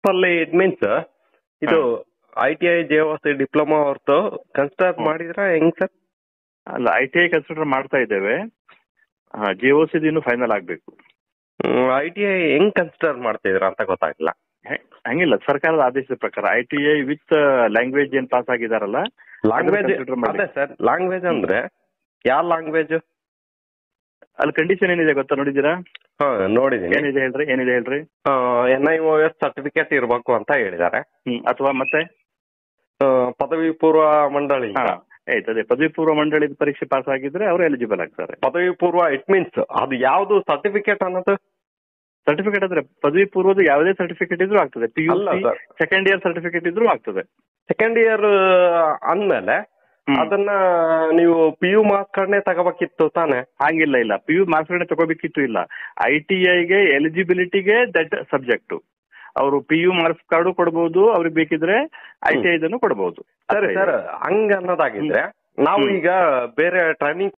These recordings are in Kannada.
ಅಲ್ಲಿ ಇಟ್ ಮೀನ್ಸ್ ಇದು I T I J C diploma ಅವ್ರದ್ದು ಕನ್ಸಿಡರ್ ಮಾಡಿದ್ರ ಹೆಂಗ್ ಸರ್ ಅಲ್ಲ ಐ ಟಿ ಐ ಕನ್ಸಿಡರ್ ಮಾಡ್ತಾ ಇದ್ದೇವೆ ಜಿ ಒ ಸಿ ಇನ್ನು ಫೈನಲ್ ಆಗಬೇಕು ಐ ಟಿ ಐ ಹೆಂಗ್ ಕನ್ಸಿಡರ್ ಮಾಡ್ತಿದ್ರ ಅಂತ ಗೊತ್ತಾಗಿಲ್ಲ ಹಂಗಿಲ್ಲ ಸರ್ಕಾರದ ಆದೇಶದ ಪ್ರಕಾರ I T I with language ಏನ್ ಪಾಸ್ ಆಗಿದಾರಲ್ಲ ಲಾಂಗ್ವೇಜ್ consider ಮಾಡಿ. ಅದೇ ಸರ್ ಲ್ಯಾಂಗ್ವೇಜ್ ಅಂದ್ರೆ ಯಾವ ಲ್ಯಾಂಗ್ವೇಜ್ ಅಲ್ಲಿ ಕಂಡೀಷನ್ ಏನಿದೆ ಗೊತ್ತಾ ನೋಡಿದ್ದೀರಾ ಹಾ ನೋಡಿದೀನಿ ಏನಿದೆ ಹೇಳ್ರಿ ಏನಿದೆ ಹೇಳ್ರಿ N I O S certificate ಇರಬೇಕು ಅಂತ ಹೇಳಿದ್ದಾರೆ ಹ್ಮ್ ಅಥವಾ ಮತ್ತೆ ಆ, ಪದವಿ ಪೂರ್ವ ಮಂಡಳಿ ಹಾ ಆಯ್ತು ಅದೇ ಪದವಿ ಪೂರ್ವ ಮಂಡಳಿದ ಪರೀಕ್ಷೆ ಪಾಸ್ ಆಗಿದ್ರೆ ಅವರು ಎಲಿಜಿಬಲ್ ಆಗ್ತಾರೆ ಪದವಿ ಪೂರ್ವ ಇಟ್ ಮೀನ್ಸ್ ಅದು ಯಾವ್ದು ಸರ್ಟಿಫಿಕೇಟ್ ಅನ್ನೋದು ಸರ್ಟಿಫಿಕೇಟ್ ಅಂದ್ರೆ ಪದವಿ ಪೂರ್ವದ ಯಾವುದೇ ಸರ್ಟಿಫಿಕೇಟ್ ಇದ್ರೂ ಆಗ್ತದೆ ಪಿ ಯು ಅಲ್ಲ C sir second year certificate ಇದ್ರೂ ಆಗ್ತದೆ ಸೆಕೆಂಡ್ ಇಯರ್ ಅಂದ್ಮೇಲೆ ಹ್ಮ್. ಅದನ್ನ ನೀವು ಪಿ ಯು ಮಾರ್ಕ್ಸ್ ಕಾರ್ಡ್ನೇ ತಗೋಬೇಕಿತ್ತು ತಾನೆ ಹಾಗಿಲ್ಲ ಇಲ್ಲ ಪಿ ಯು ಮಾರ್ಕ್ಸ್ ತಗೋಬೇಕಿತ್ತು ಇಲ್ಲ ಐ ಟಿ ಐಗೆ ಎಲಿಜಿಬಿಲಿಟಿಗೆ ದಟ್ ಸಬ್ಜೆಕ್ಟ್ ಅವರು ಪಿ ಯು ಮಾರ್ಕ್ಸ್ ಕಾರ್ಡು ಕೊಡಬಹುದು ಅವ್ರಿಗೆ ಬೇಕಿದ್ರೆ ಐ ಟಿ ಐದನ್ನು ಕೊಡಬಹುದು ಸರಿ ಸರ್ ಹಂಗ ಅನ್ನೋದಾಗಿದ್ರೆ ನಾವು ಹ್ಮ್. ಈಗ ಬೇರೆ ಟ್ರೈನಿಂಗ್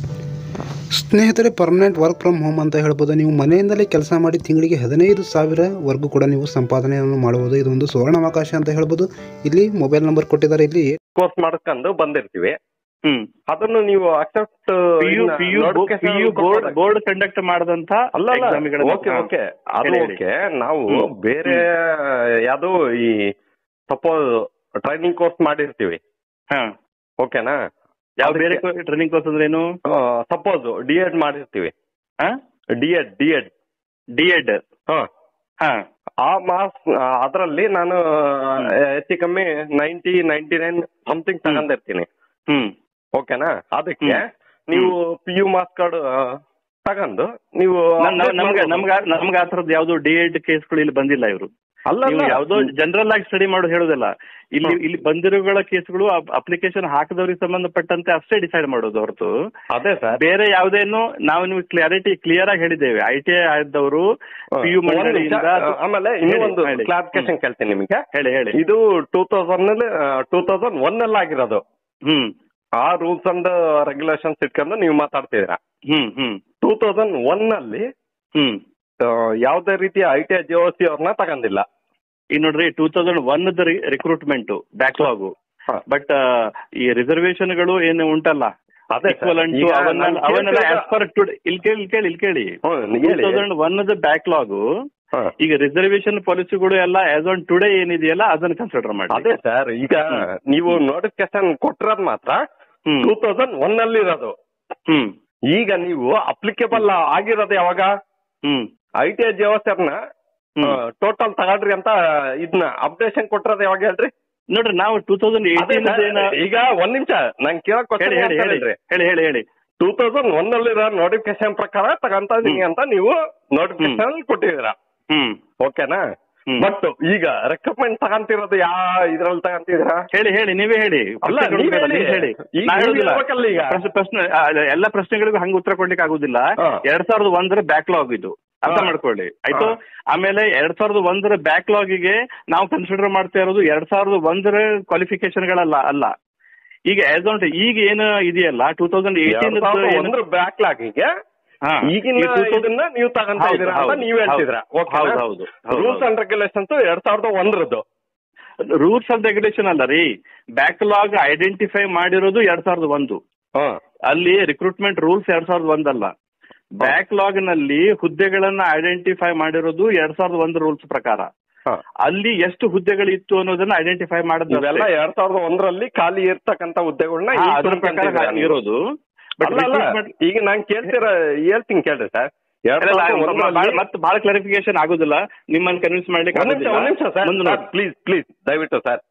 ಸ್ನೇಹಿತರೆ ಪರ್ಮನೆಂಟ್ ವರ್ಕ್ ಫ್ರಮ್ ಹೋಮ್ ಅಂತ ಹೇಳ್ಬೋದು ನೀವು ಮನೆಯಿಂದಲೇ ಕೆಲಸ ಮಾಡಿ ತಿಂಗಳಿಗೆ ಹದಿನೈದು ಸಾವಿರವರೆಗೂ ಕೂಡ ನೀವು ಸಂಪಾದನೆಯನ್ನು ಮಾಡಬಹುದು ಇದೊಂದು ಸುವರ್ಣಾವಕಾಶ ಅಂತ ಹೇಳ್ಬೋದು ಇಲ್ಲಿ ಮೊಬೈಲ್ ನಂಬರ್ ಕೊಟ್ಟಿದ್ದಾರೆ ಇಲ್ಲಿ ಕೋರ್ಸ್ ಮಾಡ್ಕೊಂಡು ಬಂದಿರ್ತೀವಿ ಹ್ಮ್ ಅದನ್ನು ನೀವು accept P U P U P U board board conduct ಮಾಡದಂತ ಅಲ್ಲ ಅಲ್ಲ ಓಕೆ ಓಕೆ ಅದು ಹೇಳಿ, ಹೇಳಿ. ಓಕೆ ನಾವು ಹ್ಮ್. ಬೇರೆ ಯಾವ್ದೋ ಈ ಸಪೋಸ್ ಟ್ರೈನಿಂಗ್ ಕೋರ್ಸ್ ಮಾಡಿರ್ತೀವಿ ಹಾ ಓಕೆನಾ ಯಾವ ಬೇರೆ ಟ್ರೈನಿಂಗ್ ಕೋರ್ಸ್ ಅಂದ್ರೆ ಏನು ಸಪೋಸ್ ಡಿ ಎಡ್ ಮಾಡಿರ್ತೀವಿ ಹಾ D Ed D Ed D Ed ಹಾ ಹಾ ಆ ಮಾರ್ಕ್ಸ್ ಅದರಲ್ಲಿ ನಾನು ಹೆಚ್ಚು ಕಮ್ಮಿ ನೈಂಟಿ ನೈಂಟಿ ನೈನ್ ಸಮಥಿಂಗ್ ತಗೊಂಡಿರ್ತೀನಿ ಹ್ಮ್ ಓಕೆನಾ ಅದಕ್ಕೆ ಹ್ಮ್. ನೀವು ಪಿ ಯು ಮಾರ್ಕ್ಸ್ ಕಾರ್ಡ್ ತಗೊಂಡು ನೀವು ನಮ್- ನಮ್- update ನಮ್ಗೆ ಮಾಡ್ಬೋದು. ನಮ್ಗೆ ನಮ್ಗೆ ಆ ಥರದ್ದು ಯಾವ್ದು ಡಿ ಎಡ್ ಕೇಸ್ಗಳು ಇಲ್ಲಿ ಬಂದಿಲ್ಲ ಇವರು ಅಲ್ಲ ನೀವು ಅಲ್ಲ. ಯಾವ್ದೋ ಜನರಲ್ ಆಗಿ ಸ್ಟಡಿ ಮಾಡೋದು ಹೇಳೋದಲ್ಲ ಇಲ್ಲಿ ಹ್ಮ್. ಇಲ್ಲಿ ಬಂದಿರೋಗಳ ಕೇಸ್ಗಳು ಅಪ್ಲಿಕೇಶನ್ ಹಾಕಿದವ್ರಿಗೆ ಸಂಬಂಧಪಟ್ಟಂತೆ ಅಷ್ಟೇ ಡಿಸೈಡ್ ಮಾಡೋದು ಹೊರತು ಅದೇ ಸರ್ ಬೇರೆ ಯಾವುದೇನು ನಾವು ನೀವು ಕ್ಲಾರಿಟಿ ಕ್ಲಿಯರ್ ಆಗಿ ಹೇಳಿದ್ದೇವೆ ಐ ಟಿ ಐ ಆದವರು ಪಿ ಯು ಒಂದ್ ನಿಮಿಷ, ಮಂಡಳಿಯಿಂದ ಆಮೇಲೆ ಇನ್ನೂ ಹೇಳಿ, ಒಂದು ಹೇಳಿ. ಕ್ಲಾರಿಫಿಕೇಶನ್ ಕೇಳ್ತೀನಿ ನಿಮಗೆ ಹೇಳಿ ಹೇಳಿ ಇದು ಟೂ ತೌಸಂಡ್ ನಲ್ಲಿ ಟೂ ತೌಸಂಡ್ ಒನ್ ಅಲ್ಲಿ ಆಗಿರೋದು ಹ್ಮ್ ಆ ರೂಲ್ಸ್ ಅಂಡ್ ರೆಗ್ಯುಲೇಷನ್ಸ್ ಇಟ್ಕೊಂಡು ನೀವು ಮಾತಾಡ್ತಿದ್ದೀರಾ ಹ್ಮ್ ಹ್ಮ್ ಟೂ ತೌಸಂಡ್ ಒನ್ ಅಲ್ಲಿ ಹ್ಮ್ ಆ, ಯಾವುದೇ ರೀತಿಯ I T I G C ಅವ್ರನ್ನ ತಗೊಂಡಿಲ್ಲ ಈಗ ನೋಡ್ರಿ two thousand one recruitment backlog ಹಾ. ಬಟ್ ಈ ರಿಸರ್ವೇಶನ್ ಗಳು ಏನು ಉಂಟಲ್ಲ ಅದೇ sir. Equivalent ಈಗ ಅವನ್ನ ನಾನು ಅವನ್ನೆಲ್ಲ ಕೇಳ್ತಿರೋದು- as per today- ಇಲ್ಲಿ ಕೇಳಿ ಇಲ್ಲಿ ಕೇಳಿ ಇಲ್ಲಿ ಕೇಳಿ ಹ್ಮ್, ಟೂ ಹೇಳಿ. ತೌಸಂಡ್ ಒನ್ ಬ್ಯಾಕ್ಲಾಗ್ ಹಾ. ಈಗ ರಿಸರ್ವೇಶನ್ ಪಾಲಿಸಿಗಳು ಎಲ್ಲ ಆಸ್ ಆನ್ ಟುಡೇ ಏನಿದೆಯಲ್ಲ ಅದನ್ನ ಕನ್ಸಿಡರ್ ಮಾಡಿ ಅದೇ ಸರ್ ಈಗ ಹ್ಮ್. ನೀವು ನೋಟಿಫಿಕೇಶನ್ ಕೊಟ್ಟಿರೋದು ಮಾತ್ರ ಹ್ಮ್ ಟೂ ತೌಸಂಡ್ ಒನ್ ಅಲ್ಲಿ ಇರೋದು ಹ್ಮ್ ಈಗ ನೀವು ಅಪ್ಲಿಕೇಬಲ್ ಆಗಿರೋದು ಯಾವಾಗ ಹ್ಮ್ ಐ ಟಿ ಐ ನ ಹ್ಮ್. ಟೋಟಲ್ ತಗೊಳ್ರಿ ಅಂತ ಇದನ್ನ ಅಪ್ಡೇಷನ್ ಕೊಟ್ಟಿರೋದು ಯಾವಾಗ ಹೇಳ್ರಿ ನೋಡ್ರಿ ನಾವು ಟೂ ತೌಸಂಡ್ ಅದೇ ಏಟೀನ್ sir, ಈಗ ಒಂದ್ ನಿಮಿಷ ನಂಗೆ ಕೇಳೋ ಹೇಳಿ ಹೇಳಿ ಹೇಳಿ ಕ್ವಶನ್ ಹೇಳಿ ಹೇಳಿ ಹೇಳಿ ಟೂ ತೌಸಂಡ್ ಒನ್ ಅಲ್ಲಿರೋ ನೋಟಿಫಿಕೇಶನ್ ಪ್ರಕಾರ ತಗೊಂತ ಇದೀನಿ ಹ್ಮ್. ಅಂತ ನೀವು ನೋಟಿಫಿಕೇಶನ್ ಕೊಟ್ಟಿದ್ದೀರಾ ಹ್ಮ್ ಓಕೆನಾ ಹ್ಮ್. ಬಟ್ ಈಗ ರೆಕಮೆಂಡ್ ತಗೊಂತಿರೋದು ಯಾ ಇದ್ರಲ್ಲಿ ತಗೊಂತಿದ್ದೀರಾ ಹೇಳಿ ಹೇಳಿ ನೀವೇ ಹೇಳಿ ಅಲ್ಲ, ಪ್ರಶ್ನೆಗಳು ನೀವೇ ಬೇಡ, ಹೇಳಿ. ನೀವ್ ಹೇಳಿ ಈಗ ನಾ ನೀವ್ ಹೇಳುದಿಲ್ಲ. ಹೇಳ್ಬೇಕಲ್ಲ ಈಗ. ಪ್ರಶ್ನೆ- ಪ್ರಶ್ನೆ ಆ, ಎಲ್ಲ ಪ್ರಶ್ನೆಗಳಿಗೂ ಹಂಗ ಉತ್ತರ ಕೊಡ್ಲಿಕ್ಕೆ ಆಗುದಿಲ್ಲ ಹಾ. ಎರಡ್ ಸಾವಿರದ ಒಂದರ ಬ್ಯಾಕ್ಲಾಗ್ ಇದು ಅರ್ಥ ಹಾ. ಮಾಡ್ಕೊಳ್ಳಿ ಆಯ್ತು ಹಾ. ಆಮೇಲೆ ಎರಡ್ ಸಾವಿರದ ಒಂದರ ಬ್ಯಾಕ್ಲಾಗಿಗೆ ನಾವು ಕನ್ಸಿಡರ್ ಮಾಡ್ತಾ ಇರೋದು ಎರಡ್ ಸಾವಿರದ ಒಂದರ ಕ್ವಾಲಿಫಿಕೇಶನ್ ಗಳಲ್ಲ ಅಲ್ಲ ಈಗ ಆಸ್ ಆನ್ ಈಗ ಏನು ಇದೆಯಲ್ಲ ಟೂ ತೌಸಂಡ್ ಏಟೀನ್ ಒಂದು ಬ್ಯಾಕ್ಲಾಗಿಗೆ ಈಗಿನ ಇದನ್ನ ನೀವು ತಗೊಂತ ಇದೀರಾ ಅಂತ ನೀವ್ ಹೇಳ್ತಿದ್ರ ಹೌದು ಹೌದು ರೂಲ್ಸ್ ಅಂಡ್ ರೆಗ್ಯುಲೇಷನ್ಸ್ ಎರಡ್ ಸಾವಿರದ ಒಂದರದ್ದು ರೂಲ್ಸ್ ಅಂಡ್ ರೆಗ್ಯುಲೇಷನ್ ಅಲ್ಲ ರೀ ಬ್ಯಾಕ್ಲಾಗ್ ಐಡೆಂಟಿಫೈ ಮಾಡಿರೋದು ಎರಡ್ ಸಾವಿರದ ಒಂದು ಅಲ್ಲಿ ರಿಕ್ರೂಟ್ಮೆಂಟ್ ರೂಲ್ಸ್ ಎರಡ್ ಸಾವಿರದ ಒಂದಲ್ಲ ಬ್ಯಾಕ್ಲಾಗ್ ನಲ್ಲಿ ಹುದ್ದೆಗಳನ್ನ ಐಡೆಂಟಿಫೈ ಮಾಡಿರೋದು ಎರಡ್ ಸಾವಿರದ ಒಂದು ರೂಲ್ಸ್ ಪ್ರಕಾರ ಅಲ್ಲಿ ಎಷ್ಟು ಹುದ್ದೆಗಳಿತ್ತು ಅನ್ನೋದನ್ನ ಐಡೆಂಟಿಫೈ ಮಾಡೋದು ಇವೆಲ್ಲ ಎರಡ್ ಸಾವಿರದ ಒಂದರಲ್ಲಿ ಖಾಲಿ ಇರ್ತಕ್ಕಂತ ಹುದ್ದೆಗಳನ್ನ ಹಾ, ಅದ್ರ ಪ್ರಕಾರ ಇರೋದು But ಅಲ್ಲ ಅಲ್ಲ recruitment- ಈಗ ನಾನ್ ಕೇಳ್ತಿರ ಹೇಳ್ತೀನಿ ಕೇಳ್ರಿ ಸರ್ ಎರಡ್ ಅಲ್ಲ, ಸಾವಿರದ ಬ- ಬ- ಒಂದರಲ್ಲಿ ಮತ್ತೆ ಬಹಳ ಕ್ಲಾರಿಫಿಕೇಶನ್ ಆಗುದಿಲ್ಲ ನಿಮ್ಮನ್ನ ಕನ್ವಿನ್ಸ್ ಮಾಡ್ಲಿಕ್ಕೆ ಒಂದ್ ನಿಮಿಷ ಒಂದ್ ನಿಮಿಷ ಮುಂದೆ ಸರ್ ನೋಡಿ ಪ್ಲೀಸ್ ಪ್ಲೀಸ್ ದಯವಿಟ್ಟು ಸರ್